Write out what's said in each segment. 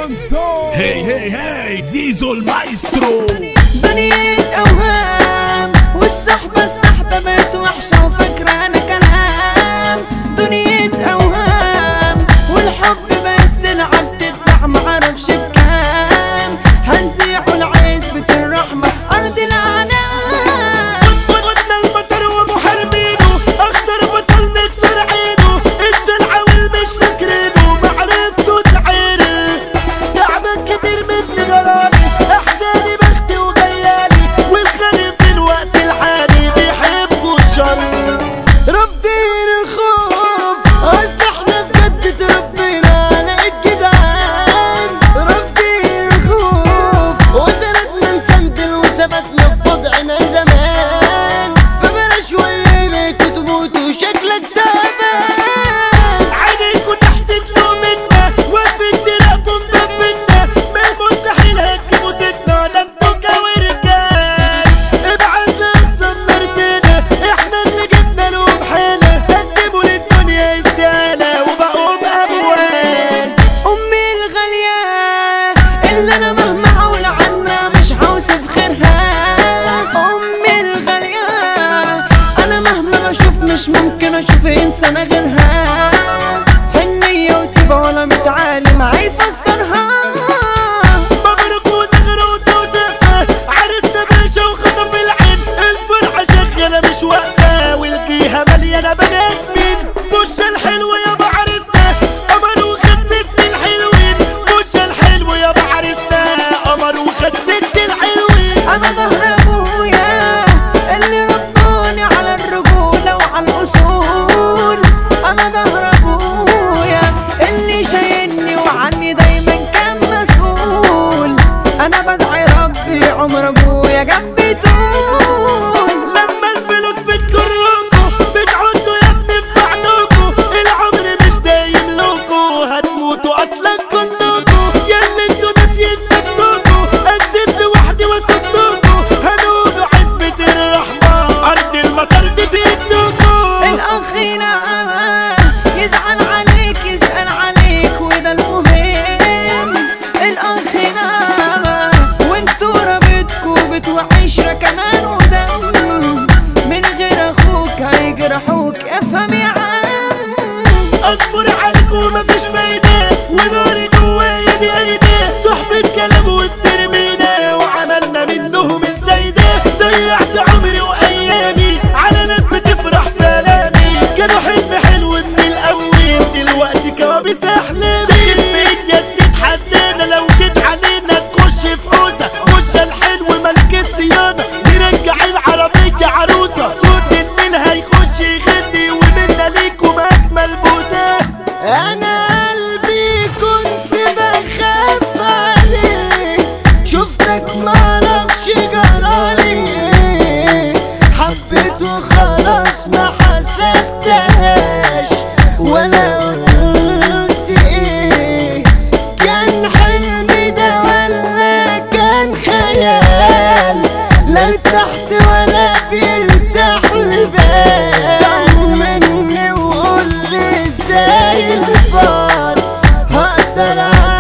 طنطا هي هي هي زيزو المايسترو دنيا اوهام والصحبة الصحبة بقت وحشة وفاكرة انا كلام دنيا اوهام والحب بقت سلعة بتتباع معرفش بكام هنزيعوا العزبة الرحمة ارض العنام قلنا المطر ومحاربينه اخضر بطل نكسر عينه السلعة والمش فاكرينه معرفته العير تعبان كتير مني جرالي احزاني بختي وجيالي والغني في الوقت الحالي بيحبوا الشر رافضين الخوف اصل احنا بجد ربنا لقيت جدعان رافضين الخوف وزنتنا نسندل وثبتنا في وضعنا زمان فبلاش وليلك تموت وشكلك تعبان عليكوا تحسد له منا وقفت تراقبوا مبابنا من المستحيل هتجيبوا ستنا ده انتوا كورجال ابعتنا اقصى مرسينا احنا اللي جبنا لهم حيلة قدموا للدنيا استقالة وبقوا بأموال امي الغالية اللي انا مهما اقول عنها مش هوصف غيرها امي الغالية انا مهما بشوف مش ممكن اشوف انسانة غيرها حنية وتبقى ولا متعالم هيفسرها مبروك وزغروطة وسقفة عرسنا باشا وخطف العين الفرحة شغالة مش واقفة والجيهة مليانة بنات مين بوش الحلو يا عرسنا قمر وخد ست الحلوين بوش الحلو يا عرسنا قمر وخد ست الحلوين انا ظهر ابويا اللي رباني على الرجولة وعلى الاصول انا ظهر ابويا اللي شايلني وعني دايما كان مسؤول انا بدعي ربي عمر ابويا جنبي طول لما الفلوس بتجركوا بتعدوا يا ابني في بعضكوا العمر مش دايم لكوا هتموتوا اصلا كلكوا ياللي انتوا ناسيين نفسكوا انزل لوحدي واصدكوا هنقولوا عزبة الرحمة ارض المطر دي بيدكوا الاخ نعم يزعل عليك يسأل عليك وده المهم الاخ نعم وانتوا رابطكوا بتوعشرة كمان ودم من غير اخوك هيجرحوك افهم يا عم اصبر عليكوا مفيش فايدة وناري جوايا دي ايدي صحبة كلام والترمينا وعملنا منهم الزايدة ضيعت عمري وايامي على ناس بتفرح في الامي كانوا حلم حلو من الاول دلوقتي كوابيس احلامي اسمي جد تحدينا لو جيت علينا تخش في حوسة وش الحلو ملك الصيانة نرجع العربية عروسة صوت النيل هيخش يغني ومنا ليكم اجمل بوسة انا قلبي كنت بخاف عليك شفتك معرفش جرالي حبيته خلاص ما حسبتهاش ولا قلت ايه كان حلم ده ولا كان خيال لا ارتحت ولا بيرتاح البال طمني وقول لي ازاي البار هقدر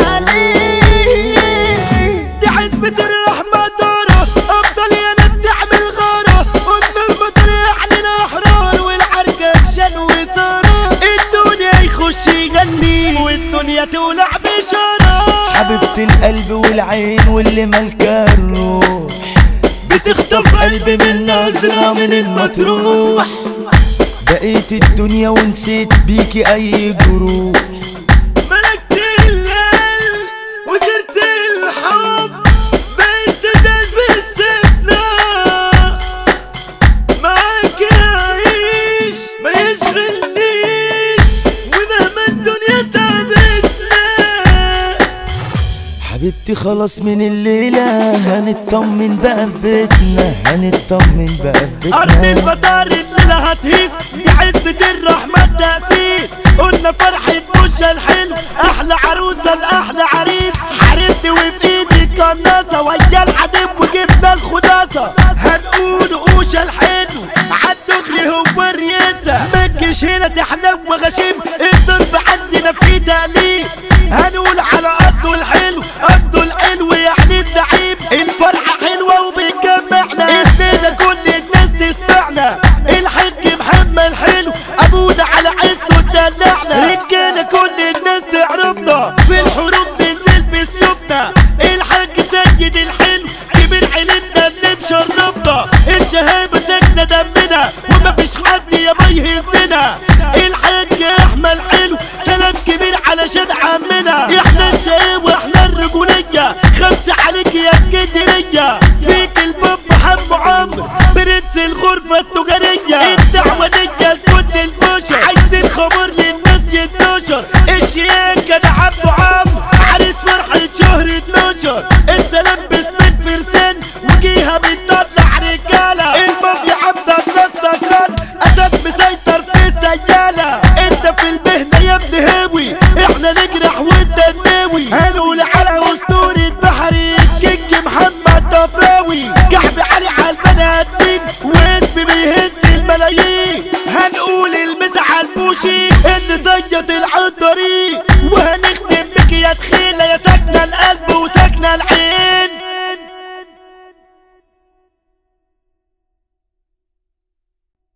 عليه دي عزبة الرحمة دارة افضل يا ناس تعمل غارة قلنا المطر يعني الاحرار والعركة اكشن وثارة الدنيا يخش يغني والدنيا تولع بشارة حبيبة القلب والعين واللي ملكة الروح بتخطف قلبي من نظرة من المطروح بقيت الدنيا ونسيت بيكي اي جروح ملكت القلب وسرت الحب بقيت تدل بالسنة معاك أعيش ما يشغلنيش ومهما الدنيا تعبتنا حبيبتي خلاص من الليلة هنطمن بقى في بيتنا هنطمن بقى في أرض بيتنا المطار الليلة هتهيس دي عزبة الرحمة التأسيس قلنا فرحة بوشة الحلو أحلى عروسة لأحلى عريس حاربني وفي إيدي قناصة ويا الحديد وجبنا الخلاصة هنقول قوشة الحلو عالدغري هو الرياسة مكش هنا تحلو وغشيم الضرب عندنا في تقليد هنقول على قده الحلو رشيد عمنا احنا الشقيق واحنا الرجولية خمسة عليك يا اسكندرية فيك الباب حب عمرو برنس الغرفة التجارية الدعوة دي لكل البشر عايز الخمر للناس يتنشر الشياكة ده عبده عمرو عريس فرحة شهرة نشر انت لبس من فرسان وجيها بتطلع رجالة المافيا عبدك ناس سكران اسد مسيطر في سيالة انت في المهنة يا ابن هاوي احنا نجرح وانت ناوي هنقول على اسطورة بحري كينج محمد دفراوي كعب علي على البني ادمين واسمي بيهز الملايين هنقول المسا على البوشي اللي زيت العنطريق